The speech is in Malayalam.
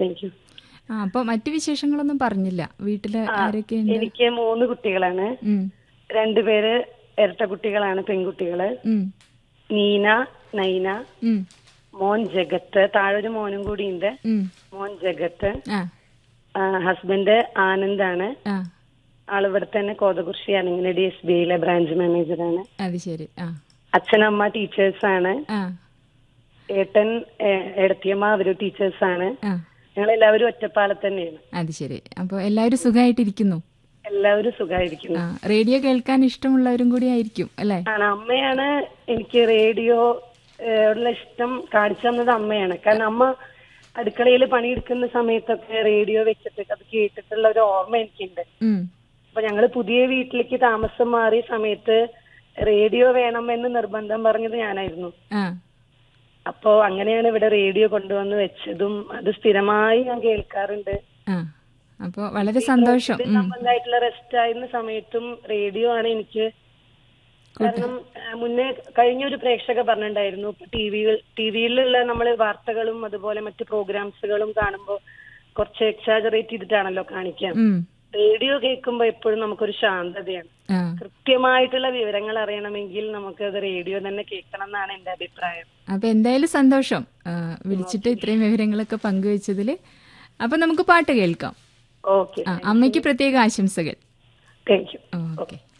താങ്ക് യു ആ അപ്പൊ മറ്റു വിശേഷങ്ങളൊന്നും പറഞ്ഞില്ല വീട്ടില് ആരൊക്കെയുണ്ട് എനിക്ക് മൂന്ന് കുട്ടികളാണ് ഉം, രണ്ടുപേര് ഇരട്ട കുട്ടികളാണ് പെൺകുട്ടികള് ഉം, നീന നൈന ഉം, മോൻ ജഗത്ത് താഴൊരു മോനും കൂടി ഉണ്ട് ഉം. മോൻ ജഗത്ത് ആ ആ, ഹസ്ബൻഡ് ആനന്ദാണ് ആ ആളിവിടെ തന്നെ കോതകുർശിയാണ് ഇങ്ങനെ ഡി എസ് ബി ഐയിലെ ബ്രാഞ്ച് മാനേജറാണ് അത് ശരി ആ അച്ഛനമ്മ ടീച്ചേഴ്സാണ് ആ ഏട്ടൻ ഏ- ഏടത്തിയമ്മ അവര് ടീച്ചേഴ്സാണ് ആ ഞങ്ങൾ എല്ലാവരും ഒറ്റപ്പാലത്ത് തന്നെയാണ് അത് ശരി അപ്പൊ എല്ലാവരും സുഖമായിട്ടിരിക്കുന്നു എല്ലാവരും സുഖമായിരിക്കുന്നു ആ റേഡിയോ കേൾക്കാൻ ഇഷ്ടമുള്ളവരും കൂടി ആയിരിക്കും അല്ലേ ആണ് അമ്മയാണ് എനിക്ക് റേഡിയോ ഏഹ്, ഉള്ള ഇഷ്ടം കാണിച്ചു തന്നത് അമ്മയാണ് കാരണം അമ്മ അടുക്കളയിൽ പണിയെടുക്കുന്ന സമയത്തൊക്കെ റേഡിയോ വെച്ചിട്ട് അത് കേട്ടിട്ടുള്ള ഒരു ഓർമ്മ എനിക്കുണ്ട് ഉം, അപ്പൊ ഞങ്ങൾ പുതിയ വീട്ടിലേക്ക് താമസം മാറിയ സമയത്ത് റേഡിയോ വേണമെന്ന് നിർബന്ധം പറഞ്ഞത് ഞാനായിരുന്നു ആ അപ്പോ അങ്ങനെയാണ് ഇവിടെ റേഡിയോ കൊണ്ടുവന്ന് വെച്ചതും അത് സ്ഥിരമായി ഞാൻ കേൾക്കാറുണ്ട് ആ അപ്പൊ വളരെ സന്തോഷം ഇത് സംബന്ധമായിട്ടുള്ള റെസ്റ്റ് ആയിരുന്ന സമയത്തും റേഡിയോ ആണ് എനിക്ക് കാരണം ആ, മുന്നേ കഴിഞ്ഞ ഒരു പ്രേക്ഷക പറഞ്ഞിട്ടുണ്ടായിരുന്നു ടി വിയിൽ ടി വിയിലുള്ള നമ്മൾ വാർത്തകളും അതുപോലെ മറ്റു പ്രോഗ്രാംസുകളും കാണുമ്പോൾ കുറച്ച് എക്സാജറേറ്റ് ചെയ്തിട്ടാണല്ലോ കാണിക്കുക ഉം, റേഡിയോ കേൾക്കുമ്പോൾ എപ്പോഴും നമുക്കൊരു ശാന്തതയാണ് ആ കൃത്യമായിട്ടുള്ള വിവരങ്ങൾ അറിയണമെങ്കിൽ നമുക്ക് അത് റേഡിയോ തന്നെ കേൾക്കണം എന്നാണ് എന്റെ അഭിപ്രായം അപ്പൊ എന്തായാലും സന്തോഷം ആ, വിളിച്ചിട്ട് ഇത്രയും വിവരങ്ങളൊക്കെ പങ്കുവെച്ചതില് അപ്പൊ നമുക്ക് പാട്ട് കേൾക്കാം ഓക്കെ ആ അമ്മയ്ക്ക് പ്രത്യേക ആശംസകൾ താങ്ക് യു ഓക്കെ